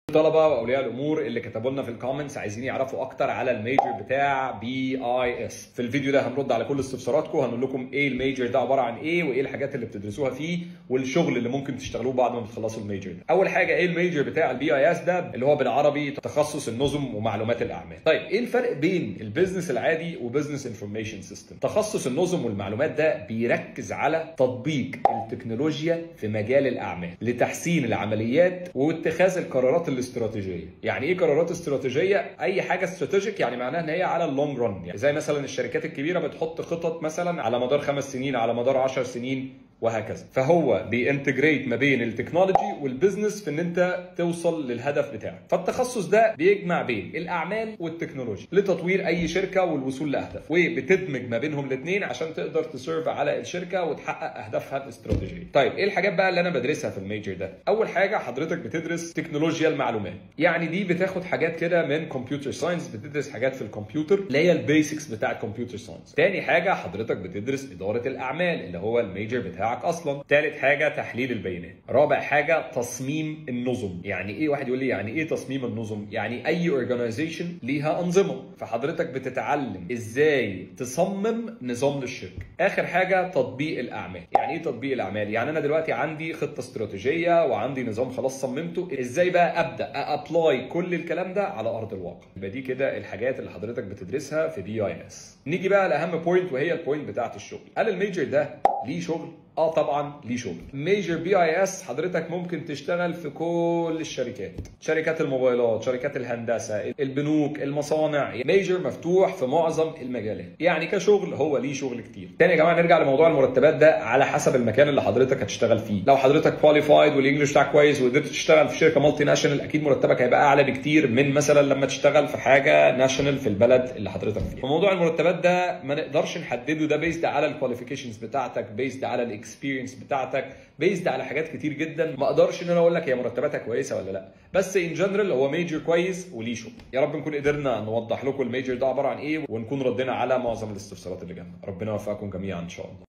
طلبه واولياء الامور اللي كتبوا لنا في الكومنتس عايزين يعرفوا اكتر على الميجر بتاع بي اي اس في الفيديو ده هنرد على كل استفساراتكم هنقول لكم ايه الميجر ده عباره عن ايه وايه الحاجات اللي بتدرسوها فيه والشغل اللي ممكن تشتغلوه بعد ما بتخلصوا الميجر ده اول حاجه ايه الميجر بتاع البي اي اس ده اللي هو بالعربي تخصص النظم ومعلومات الاعمال طيب ايه الفرق بين البيزنس العادي وبزنس انفورميشن سيستم تخصص النظم والمعلومات ده بيركز على تطبيق التكنولوجيا في مجال الاعمال لتحسين العمليات واتخاذ القرارات الاستراتيجيه يعني ايه قرارات استراتيجيه اي حاجه استراتيجيك يعني معناها ان هي على اللونج ران يعني زي مثلا الشركات الكبيره بتحط خطط مثلا على مدار خمس سنين على مدار 10 سنين وهكذا فهو بينتجريت ما بين التكنولوجي والبزنس في ان انت توصل للهدف بتاعك فالتخصص ده بيجمع بين الاعمال والتكنولوجيا لتطوير اي شركه والوصول لاهداف وبتدمج ما بينهم الاثنين عشان تقدر تسيرف على الشركه وتحقق اهدافها الاستراتيجيه طيب ايه الحاجات بقى اللي انا بدرسها في الميجر ده اول حاجه حضرتك بتدرس تكنولوجيا المعلومات يعني دي بتاخد حاجات كده من كمبيوتر ساينس بتدرس حاجات في الكمبيوتر اللي هي البيسكس بتاع الكمبيوتر ساينس تاني حاجه حضرتك بتدرس اداره الاعمال اللي هو الميجر بتاع بتاعك اصلا ثالث حاجه تحليل البيانات رابع حاجه تصميم النظم يعني ايه واحد يقول لي يعني ايه تصميم النظم يعني اي اورجانيزيشن ليها انظمه فحضرتك بتتعلم ازاي تصمم نظام للشركه اخر حاجه تطبيق الاعمال يعني ايه تطبيق الاعمال يعني انا دلوقتي عندي خطه استراتيجيه وعندي نظام خلاص صممته ازاي بقى ابدا ابلاي كل الكلام ده على ارض الواقع يبقى دي كده الحاجات اللي حضرتك بتدرسها في بي اي اس نيجي بقى لاهم بوينت وهي البوينت بتاعت الشغل هل الميجر ده ليه شغل اه طبعا ليه شغل ميجر بي اي اس حضرتك ممكن تشتغل في كل الشركات شركات الموبايلات شركات الهندسه البنوك المصانع ميجر مفتوح في معظم المجالات يعني كشغل هو ليه شغل كتير تاني يا جماعه نرجع لموضوع المرتبات ده على حسب المكان اللي حضرتك هتشتغل فيه لو حضرتك كواليفايد والانجلش بتاعك كويس وقدرت تشتغل في شركه مالتي ناشونال اكيد مرتبك هيبقى اعلى بكتير من مثلا لما تشتغل في حاجه ناشونال في البلد اللي حضرتك فيها موضوع المرتبات ده ما نقدرش نحدده ده بيزد على الكواليفيكيشنز بتاعتك بيزد على الاكسبيرينس بتاعتك بيزد على حاجات كتير جدا ما اقدرش ان انا اقول لك هي مرتباتها كويسه ولا لا بس ان جنرال هو ميجر كويس وليه شغل يا رب نكون قدرنا نوضح لكم الميجر ده عباره عن ايه ونكون ردينا على معظم الاستفسارات اللي جالنا ربنا يوفقكم جميعا ان شاء الله